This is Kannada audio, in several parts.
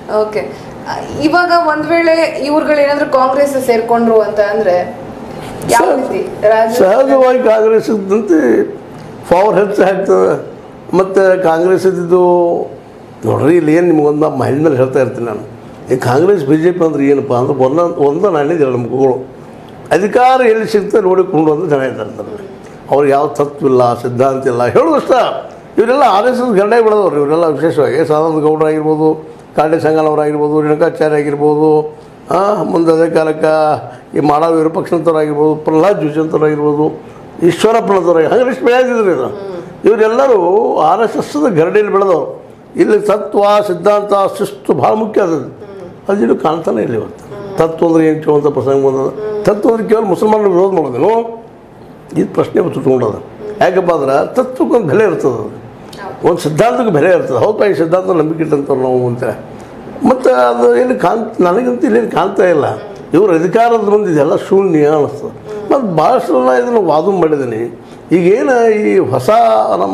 ಓಕೆ ಇವಾಗ ಒಂದ್ ವೇಳೆ ಇವ್ರುಗಳು ಏನಾದ್ರು ಕಾಂಗ್ರೆಸ್ ಸೇರ್ಕೊಂಡ್ರು ಅಂತ ಅಂದ್ರೆ ಯಾವ ರೀತಿ ರಾಜ ಸಹಜವಾಗಿ ಕಾಂಗ್ರೆಸ್ ಇದ್ದಂತೆ ಪವರ್ ಹೆಚ್ಚು ಆಗ್ತದೆ ಮತ್ತು ಕಾಂಗ್ರೆಸ್ ಇದ್ದಿದ್ದು ನೋಡ್ರಿ ಇಲ್ಲಿ ಏನು ನಿಮ್ಗೊಂದು ಮಹಿಳೆ ಮೇಲೆ ಹೇಳ್ತಾ ಇರ್ತೀನಿ ನಾನು ಈ ಕಾಂಗ್ರೆಸ್ ಬಿ ಜೆ ಪಿ ಅಂದ್ರೆ ಏನಪ್ಪ ಅಂದ್ರೆ ಒಂದೊಂದು ಒಂದು ನಾಣ್ಯದ ಎರಡು ಮುಖಗಳು ಅಧಿಕಾರ ಎಲ್ಲಿ ಸಿಗ್ತದೆ ನೋಡಿಕೊಂಡು ಅಂತ ಜನ ಇದ್ದಾರೆ ಅದರಲ್ಲಿ ಅವ್ರಿಗೆ ಯಾವ ತತ್ವ ಇಲ್ಲ ಸಿದ್ಧಾಂತ ಇಲ್ಲ ಹೇಳೋದಷ್ಟ ಇವರೆಲ್ಲ ಆರ್ ಎಸ್ ಎಸ್ ಗಂಡ ಬೆಳೆದವ್ರು ಇವರೆಲ್ಲ ವಿಶೇಷವಾಗಿ ಸದಾನಂದ ಗೌಡ್ರು ಆಗಿರ್ಬೋದು ಕಾಂಡೆ ಸಂಗನವರಾಗಿರ್ಬೋದು ರೇಣುಕಾಚಾರ್ಯ ಆಗಿರ್ಬೋದು ಹಾಂ ಮುಂದೆ ಅದೇ ಕಾಲಕ್ಕೆ ಈ ಮಾಡಾಳ ವಿರೂಪಾಕ್ಷಂತವ್ರಾಗಿರ್ಬೋದು ಪ್ರಹ್ಲಾದ್ ಜೋಶಿ ಅಂತವ್ರಾಗಿರ್ಬೋದು ಈಶ್ವರಪ್ಪನದವ್ರಾಗಿ ಹಂಗೆ ಇಷ್ಟು ಬೆಳೆದಿದ್ರು ಇದು ಇವರೆಲ್ಲರೂ ಆರ್ ಎಸ್ ಎಸ್ದ ಗರಡಿಯಲ್ಲಿ ಬೆಳೆದವರು ಇಲ್ಲಿ ತತ್ವ ಸಿದ್ಧಾಂತ ಶಿಸ್ತು ಭಾಳ ಮುಖ್ಯ ಅದದು ಅದು ಇದು ಕಾಣ್ತಾನೆ ಇಲ್ಲ ಇವತ್ತು ತತ್ವ ಅಂದ್ರೆ ಏನು ಕೇಳುವಂಥ ಪ್ರಸಂಗ ಬಂದದ ತತ್ವ ಅಂದ್ರೆ ಕೇವಲ ಮುಸಲ್ಮಾನರು ವಿರೋಧ ಮಾಡೋದೇನು ಇದು ಪ್ರಶ್ನೆ ತುಟ್ಕೊಂಡದ ಯಾಕಪ್ಪ ಅಂದ್ರೆ ತತ್ವಕ್ಕೊಂದು ಬೆಲೆ ಇರ್ತದೆ ಅದು ಒಂದು ಸಿದ್ಧಾಂತಕ್ಕೆ ಬೆಲೆ ಇರ್ತದೆ ಹೌದಾ ಈ ಸಿದ್ಧಾಂತ ನಂಬಿಕೆ ಇಟ್ಟಂತವ್ರು ನಾವು ಅಂತ ಮತ್ತು ಅದು ಏನು ಕಾಣ್ತ ನನಗಂತೂ ಇಲ್ಲೇನು ಕಾಣ್ತಾ ಇಲ್ಲ ಇವ್ರ ಅಧಿಕಾರದ ಮುಂದೆ ಇದೆಲ್ಲ ಶೂನ್ಯ ಅನ್ನಿಸ್ತದೆ ಮತ್ತು ಭಾಳಷ್ಟು ನಾನು ಇದನ್ನು ವಾದ ಮಾಡಿದ್ದೀನಿ ಈಗೇನು ಈ ಹೊಸ ನಮ್ಮ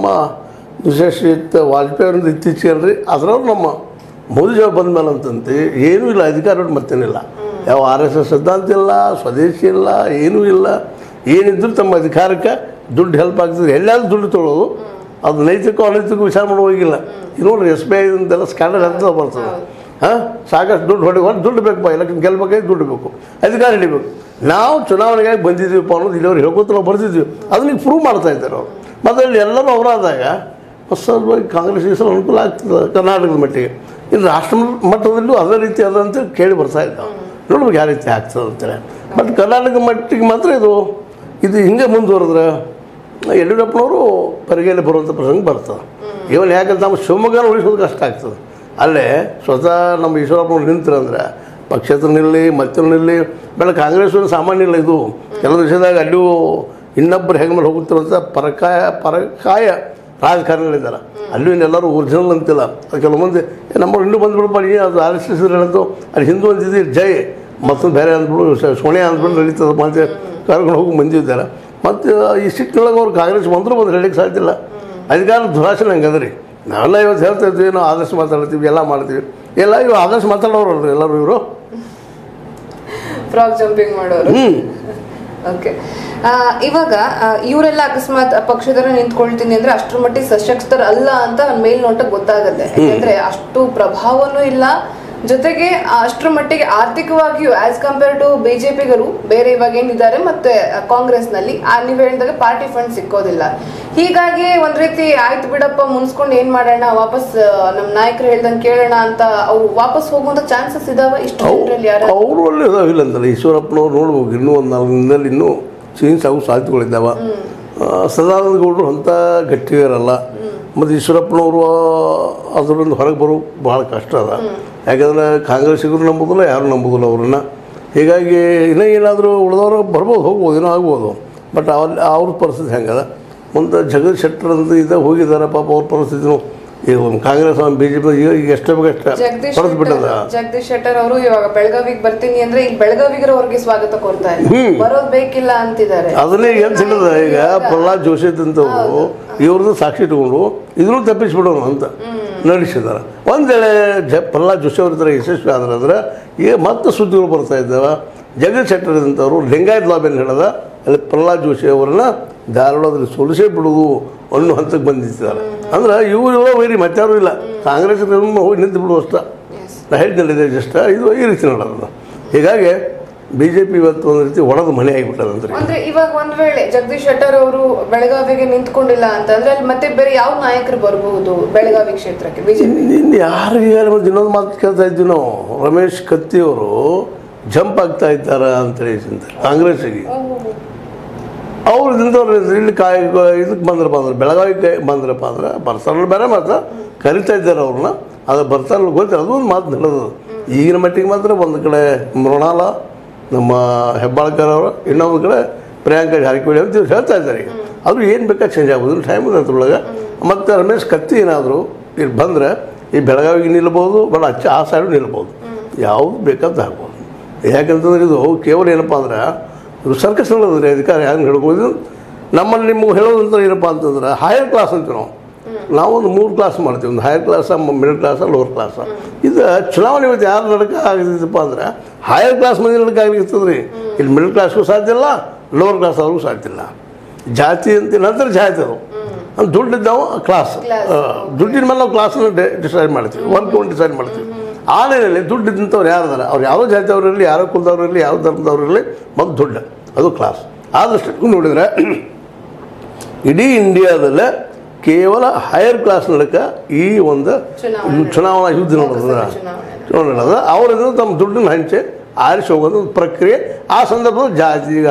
ವಿಶೇಷಿತ ವಾಜಪೇಯಿ ಅವ್ರಿಂದ ಇತ್ತೀಚೆಗೆ ಅಲ್ರಿ ಅದ್ರವ್ರು ನಮ್ಮ ಮೋದಿ ಅವ್ರು ಬಂದ ಮೇಲೆ ಅಂತಂತೆ ಏನೂ ಇಲ್ಲ ಅಧಿಕಾರ ಮತ್ತೇನಿಲ್ಲ ಯಾವ ಆರ್ ಎಸ್ ಎಸ್ ಸಿದ್ಧಾಂತ ಇಲ್ಲ ಸ್ವದೇಶಿ ಇಲ್ಲ ಏನೂ ಇಲ್ಲ ಏನಿದ್ರು ತಮ್ಮ ಅಧಿಕಾರಕ್ಕೆ ದುಡ್ಡು ಹೆಲ್ಪ್ ಆಗ್ತದೆ ಎಲ್ಲಾದ್ರೂ ದುಡ್ಡು ತೊಗೊಳೋದು ಅದು ನೈತಿಕ ಅನೈತಿಕ ವಿಚಾರ ಮಾಡೋ ಹೋಗಿಲ್ಲ ಈಗ ನೋಡ್ರಿ ಎಸ್ ಬಿ ಐ ಅಂತೆಲ್ಲ ಸ್ಕ್ಯಾಂಡಲ್ ಅಂತ ಬರ್ತದೆ ಹಾಂ ಸಾಕಷ್ಟು ದುಡ್ಡು ಹೊಡಿ ಹೊಟ್ಟು ದುಡ್ಡು ಬೇಕಪ್ಪ ಎಲೆಕ್ಷನ್ ಗೆಲ್ಬೇಕಾಗಿ ದುಡ್ಡು ಬೇಕು ಅಧಿಕಾರ ಹಿಡಿಬೇಕು ನಾವು ಚುನಾವಣೆಗಾಗಿ ಬಂದಿದ್ದೀವಪ್ಪ ಅನ್ನೋದು ಇಲ್ಲಿ ಅವ್ರು ಹೇಳ್ಕೊತ ನಾವು ಬರ್ತಿದ್ವಿ ಅದನ್ನ ಈಗ ಪ್ರೂವ್ ಮಾಡ್ತಾ ಇದ್ದಾರೆ ಅವರು ಮತ್ತು ಅಲ್ಲಿ ಎಲ್ಲರೂ ಅವರಾದಾಗ ಹೊಸದಾಗಿ ಕಾಂಗ್ರೆಸ್ ಈ ಸಲ ಅನುಕೂಲ ಆಗ್ತದೆ ಕರ್ನಾಟಕದ ಮಟ್ಟಿಗೆ ಇನ್ನು ರಾಷ್ಟ್ರ ಮಟ್ಟದಲ್ಲೂ ಅದೇ ರೀತಿ ಅದ ಅಂತ ಕೇಳಿ ಬರ್ತಾ ಇದ್ದಾವೆ ನೋಡ್ಬೇಕು ಯಾವ ರೀತಿ ಆಗ್ತದೆ ಅಂತೇಳಿ ಬಟ್ ಕರ್ನಾಟಕ ಮಟ್ಟಿಗೆ ಮಾತ್ರ ಇದು ಇದು ಹಿಂಗೆ ಮುಂದುವರೆದ್ರೆ ಯಡಿಯೂರಪ್ಪನವರು ಪರಿಗೆಯಲ್ಲಿ ಬರುವಂಥ ಪ್ರಸಂಗ ಬರ್ತದೆ ಇವನ್ ಯಾಕಂದ್ರೆ ನಮ್ಮ ಶಿವಮೊಗ್ಗನ ಉಳಿಸೋದು ಕಷ್ಟ ಆಗ್ತದೆ ಅಲ್ಲೇ ಸ್ವತಃ ನಮ್ಮ ಈಶ್ವರಪ್ಪನವ್ರು ನಿಂತ್ರಂದ್ರೆ ಪಕ್ಷೇತರ ನಿಲ್ಲಿ ಮತ್ತೊಂದು ನಿಲ್ಲಿ ಬೇಡ ಕಾಂಗ್ರೆಸ್ ಸಾಮಾನ್ಯ ಇಲ್ಲ ಇದು ಕೆಲವು ದೇಶದಾಗ ಅಲ್ಲಿಯೂ ಇನ್ನೊಬ್ಬರು ಹೆಂಗೆ ಮೇಲೆ ಹೋಗುತ್ತಿರುವಂಥ ಪರಕಾಯ ಪರಕಾಯ ರಾಜಕಾರಣಿಗಳಿದ್ದಾರೆ ಅಲ್ಲೂ ಇನ್ನೆಲ್ಲರೂ ಒರಿಜಿನಲ್ ಅಂತಿಲ್ಲ ಅದು ಕೆಲವು ಮಂದಿ ಏ, ನಮ್ಮವ್ರು ಇನ್ನೂ ಬಂದ್ಬಿಡಪ್ಪ ನೀ ಅದು ಆರ್ ಎಸ್ ಎಸ್ ಹೇಳಂತು ಅಲ್ಲಿ ಹಿಂದೂ ಅಂತಿದ್ದೀರಿ ಜೈ ಮತ್ತೊಂದು ಬೇರೆ ಅಂದ್ಬಿಡು ಸ- ಸೋಣೆ ಅಂದ್ಬಿಟ್ಟು ನಡೀತದೆ ಮತ್ತೆ ಕರ್ಕೊಂಡು ಹೋಗಿ ಬಂದಿದ್ದಾರೆ ಮತ್ತು ಈ ಸಿಟ್ಟಿನೊಳಗೆ ಅವ್ರು ಕಾಂಗ್ರೆಸ್ ಬಂದರೂ ಬಂದು ಹೇಳಲಿಕ್ಕೆ ಸಾಧ್ಯ ಇಲ್ಲ ಅಧಿಕಾರ ದುರಾಸೆ ಹಂಗೆ ಅದ ರೀ ನಾವೆಲ್ಲ ಇವತ್ತು ಹೇಳ್ತಾ ಇದ್ವಿ ನಾವು ಆದರ್ಶ ಮಾತಾಡ್ತೀವಿ ಎಲ್ಲ ಮಾಡ್ತೀವಿ ಎಲ್ಲ ಇವು ಆದರ್ಶ ಮಾತಾಡೋರು ಎಲ್ಲರೂ ಇವರು ಫ್ರಾಕ್ ಜಂಪಿಂಗ್ ಮಾಡೋರು ಹ್ಞೂ ಓಕೆ ಇವಾಗ ಆ, ಇವರೆಲ್ಲ ಅಕಸ್ಮಾತ್ ಪಕ್ಷದವರು ನಿಂತ್ಕೊಳ್ತೀನಿ ಅಂದ್ರೆ ಅಷ್ಟ್ರ ಮಟ್ಟಿಗೆ ಸಶಕ್ತರು ಅಲ್ಲ ಅಂತ ಒಂದ್ ಮೇಲ್ನೋಟ ಗೊತ್ತಾಗುತ್ತೆ ಯಾಕಂದ್ರೆ ಅಷ್ಟು ಪ್ರಭಾವನೂ ಇಲ್ಲ ಜೊತೆಗೆ ಆ ಅಷ್ಟ್ರ ಮಟ್ಟಿಗೆ ಆರ್ಥಿಕವಾಗಿಯೂ ಆಸ್ ಕಂಪೇರ್ ಟು ಬಿಜೆಪಿಗರು ಬೇರೆ ಇವಾಗ ಏನಿದ್ದಾರೆ ಮತ್ತೆ ಕಾಂಗ್ರೆಸ್ ನಲ್ಲಿ ಆ ನೀವ್ ಹೇಳಿದಾಗ ಪಾರ್ಟಿ ಫಂಡ್ ಸಿಕ್ಕೋದಿಲ್ಲ ಹೀಗಾಗಿ ಒಂದ್ ರೀತಿ ಆಯ್ತು ಬಿಡಪ್ಪ ಮುನ್ಸ್ಕೊಂಡು ಏನ್ ಮಾಡೋಣ ವಾಪಸ್ ಆ, ನಮ್ ನಾಯಕರು ಹೇಳ್ದಂಗೆ ಕೇಳೋಣ ಅಂತ ಅವ್ರು ವಾಪಸ್ ಹೋಗುವಂತ ಚಾನ್ಸಸ್ ಇದಾವ ಇಷ್ಟು ಜನರಲ್ಲಿ ಯಾರು ಅವರು ಒಳ್ಳೆ ಇದಾವಿಲ್ಲ ಅಂತಲ್ಲ ಈಶ್ವರಪ್ಪನವ್ರು ನೋಡ್ಬೇಕು ಇನ್ನೂ ಒಂದು ನಾಲ್ಕು ದಿನದಲ್ಲಿ ಇನ್ನೂ ಚೇಂಜ್ ಆಗೋ ಸಾಧ್ಯತೆಗಳಿದ್ದಾವೆ ಸದಾನಂದ ಗೌಡರು ಅಂಥ ಗಟ್ಟಿಗಾರಲ್ಲ ಮತ್ತು ಈಶ್ವರಪ್ಪನವರು ಅದರಿಂದ ಹೊರಗೆ ಬರೋ ಭಾಳ ಕಷ್ಟ ಅದ ಯಾಕಂದ್ರೆ ಕಾಂಗ್ರೆಸ್ಸಿಗರು ನಂಬೋದಿಲ್ಲ ಯಾರು ನಂಬೋದಿಲ್ಲ ಅವ್ರನ್ನ ಹೀಗಾಗಿ ಇನ್ನೂ ಏನಾದರೂ ಉಳಿದವರು ಬರ್ಬೋದು ಹೋಗ್ಬೋದು ಏನೋ ಆಗ್ಬೋದು ಬಟ್ ಅವ್ರ ಅವ್ರ ಪರಿಸ್ಥಿತಿ ಹೆಂಗದ ಮುಂದೆ ಜಗದೀಶ್ ಶೆಟ್ಟರ್ ಅಂತ ಇದ್ದಾಗ ಹೋಗಿದ್ದಾರೆ ಪಾಪ ಅವ್ರ ಪರಿಸ್ಥಿತಿನೂ ಈಗ ಕಾಂಗ್ರೆಸ್ ಬಿ ಜೆ ಪಿ ಈಗ ಈಗ ಎಷ್ಟೇ ಬೇಕಷ್ಟೇ ಜಗದೀಶ್ ಹೊಡೆದು ಬಿಟ್ಟದ ಶೆಟ್ಟರ್- ಜಗದೀಶ್ ಶೆಟ್ಟರ್ ಅವರು ಇವಾಗ ಬೆಳಗಾವಿಗೆ ಬರ್ತೀನಿ ಅಂದ್ರೆ ಈಗ ಬೆಳಗಾವಿಗರ ಅವ್ರಿಗೆ ಸ್ವಾಗತ ಕೋರ್ತಾ ಇಲ್ಲ ಬರೋದ್ ಬೇಕಿಲ್ಲ ಅಂತಿದ್ದಾರೆ ಅದನ್ನೇ ಏನು ತಿಳಿದ ಈಗ ಪ್ರಹ್ಲಾದ್ ಜೋಶಿ ಅಂತವರು ಇವ್ರದ್ದು ಸಾಕ್ಷಿ ಇಟ್ಕೊಂಡು ಇದನ್ನು ತಪ್ಪಿಸ್ಬಿಡೋಣ ಅಂತ ನಡೆಸಿದ್ದಾರೆ ಒಂದು ವೇಳೆ ಜ ಪ್ರಹ್ಲಾದ್ ಜೋಶಿ ಅವ್ರ ಥರ ಯಶಸ್ವಿ ಆದ್ರೆ ಅಂದ್ರೆ ಈಗ ಮತ್ತೆ ಸುದ್ದಿಗಳು ಬರ್ತಾ ಇದ್ದಾವೆ ಜಗದೀಶ್ ಶೆಟ್ಟರ್ ಅಂತವರು ಲಿಂಗಾಯತ್ ಲಾಬಿಯನ್ನು ಹೇಳದ ಅಲ್ಲಿ ಪ್ರಹ್ಲಾದ್ ಜೋಶಿ ಅವರನ್ನ ಧಾರವಾಡದಲ್ಲಿ ಸೋಲಿಸೇ ಬಿಡೋದು ಅನ್ನೋ ಹಂತಕ್ಕೆ ಬಂದಿದ್ದಾರೆ ಅಂದ್ರೆ ಇವರು ಇವರು ವೈರಿ ಮತ್ತಾರು ಇಲ್ಲ ಕಾಂಗ್ರೆಸ್ ಹೋಗಿ ನಿಂತು ಬಿಡು ಅಷ್ಟ ನಾ ಹೇಳಿದ್ನಲ್ಲಿದೆ ಜಸ್ಟ್ ಇದು ಈ ರೀತಿ ನಡೆದ ಹೀಗಾಗಿ ಬಿ ಜೆ ಪಿ ಇವತ್ತು ಒಂದು ರೀತಿ ಒಡೆದು ಮನೆ ಆಗಿಬಿಟ್ಟದಂತ್ರಿ ಅಂದ್ರೆ ಇವಾಗ ಒಂದ್ ವೇಳೆ ಜಗದೀಶ್ ಶೆಟ್ಟರ್ ಅವರು ಬೆಳಗಾವಿಗೆ ನಿಂತ್ಕೊಂಡಿಲ್ಲ ಅಂತಂದ್ರೆ ಅಲ್ಲಿ ಮತ್ತೆ ಬೇರೆ ಯಾವ ನಾಯಕರು ಬರಬಹುದು ಬೆಳಗಾವಿ ಕ್ಷೇತ್ರಕ್ಕೆ ಬಿಜೆಪಿ ಇನ್ನು ಯಾರು ಈಗ ಮತ್ತೆ ಇನ್ನೊಂದು ಮಾತು ಕೇಳ್ತಾ ಇದ್ವಿ ನಾವು ರಮೇಶ್ ಕತ್ತಿಯವರು ಜಂಪ್ ಆಗ್ತಾ ಇದ್ದಾರ ಅಂತೇಳಿ ಚಿಂತ ಕಾಂಗ್ರೆಸ್ಸಿಗೆ ಅವ್ರು ನಿಂತವ್ರು ಇಲ್ಲಿ ಕಾಯಿ ಇದಕ್ಕೆ ಬಂದ್ರಪ್ಪ ಅಂದ್ರೆ ಬೆಳಗಾವಿಗೆ ಬಂದ್ರಪ್ಪ ಅಂದ್ರೆ ಬರ್ತಾರಲ್ಲ ಬೇರೆ ಮಾತ್ರ ಕರಿತಾ ಇದ್ದಾರೆ ಅವ್ರನ್ನ ಅದು ಬರ್ತಾರಲ್ಲ ಗೊತ್ತಿಲ್ಲ ಅದು ಒಂದು ಮಾತು ನಡೆದು ಈಗಿನ ಮಟ್ಟಿಗೆ ಮಾತ್ರ ಒಂದು ಕಡೆ ಮೃಣಾಲ ನಮ್ಮ ಹೆಬ್ಬಾಳ್ಕರ್ ಅವರು ಇನ್ನೊಂದು ಕಡೆ ಪ್ರಿಯಾಂಕಾ ಜಾರಕಿಹೊಳಿ ಅಂತ ಇವ್ರು ಹೇಳ್ತಾ ಇದ್ದಾರೆ ಈಗ ಅದು ಏನು ಬೇಕಾದ್ರೆ ಚೇಂಜ್ ಆಗ್ಬೋದು ಟೈಮ್ ಇದೆ ಅದ್ರೊಳಗೆ ಮತ್ತು ರಮೇಶ್ ಕತ್ತಿ ಏನಾದರೂ ಇಲ್ಲಿ ಬಂದರೆ ಈ ಬೆಳಗಾವಿಗೆ ನಿಲ್ಬೋದು ಬಟ್ ಅಚ್ಚ ಆ ಸೈಡು ನಿಲ್ಬೋದು ಯಾವುದು ಬೇಕಾದ ಆಗ್ಬೋದು ಯಾಕಂತಂದ್ರೆ ಇದು ಕೇವಲ ಏನಪ್ಪ ಅಂದ್ರೆ ಇದು ಸರ್ಕಸ್ ಹೇಳೋದ್ರಿ ಅಧಿಕಾರ ಹೆಂಗೆ ಹೇಳ್ಬೋದು ನಮ್ಮಲ್ಲಿ ನಿಮಗೆ ಹೇಳೋದಂತ ಏನಪ್ಪ ಅಂತಂದ್ರೆ ಹೈಯರ್ ಕ್ಲಾಸ್ ಅಂತ ನಾವು ನಾವೊಂದು ಮೂರು ಕ್ಲಾಸ್ ಮಾಡ್ತೀವಿ ಒಂದು higher class middle class lower class ಇದು ಚುನಾವಣೆ ಇವತ್ತು ಯಾರು ನಡಕ ಆಗಿದ್ದಪ್ಪ ಅಂದ್ರೆ ಹೈಯರ್ ಕ್ಲಾಸ್ ಮಂದಿ ನಡಕ ಆಗ್ಲಿರ್ತದೆ ರೀ ಇಲ್ಲಿ ಮಿಡಲ್ ಕ್ಲಾಸ್ಗೂ ಸಾಧ್ಯ ಇಲ್ಲ ಲೋವರ್ ಕ್ಲಾಸ್ ಅವ್ರಿಗೂ ಸಾಧ್ಯ ಇಲ್ಲ ಜಾತಿ ಅಂತ ನಂತರ ಜಾತಿ ಅದು ಅಂದ್ರೆ ದುಡ್ಡಿದ್ದಾವ ಕ್ಲಾಸ್ Class. ದುಡ್ಡಿನ ಮೇಲೆ ನಾವು ಕ್ಲಾಸನ್ನು ಡಿಸೈಡ್ ಮಾಡ್ತೀವಿ ಒನ್ ಟು ಒನ್ ಡಿಸೈಡ್ ಮಾಡ್ತೀವಿ ಆ ನಿಟ್ಟಿನಲ್ಲಿ ದುಡ್ಡು ಇದ್ದಂಥವ್ರು ಯಾರು ಅದಾರ ಅವ್ರು ಯಾವ ಜಾತಿಯವ್ರು ಇರಲಿ ಯಾವ ಕುಲದವ್ರು ಇರಲಿ ಯಾವ ಧರ್ಮದವ್ರು ಇರಲಿ ಮತ್ತು ದುಡ್ಡು ಅದು ಕ್ಲಾಸ್ ಆ ದೃಷ್ಟಿಗೂ ನೋಡಿದರೆ ಇಡೀ ಇಂಡಿಯಾದಲ್ಲೇ ಕೇವಲ ಹೈಯರ್ ಕ್ಲಾಸ್ ನಡಕ ಈ ಒಂದು ಚುನಾವಣೆ ಚುನಾವಣಾ ಯುದ್ಧ ನೋಡಿದ್ರ ಚುನಾವಣೆ ಚುನಾವಣೆ ನಡೆದ ಅವರಿಂದ ತಮ್ಮ ದುಡ್ಡನ್ನು ಹಂಚಿ ಆರಿಸಿ ಹೋಗೋದು ಒಂದು ಪ್ರಕ್ರಿಯೆ ಆ ಸಂದರ್ಭದಲ್ಲಿ ಜಾತಿ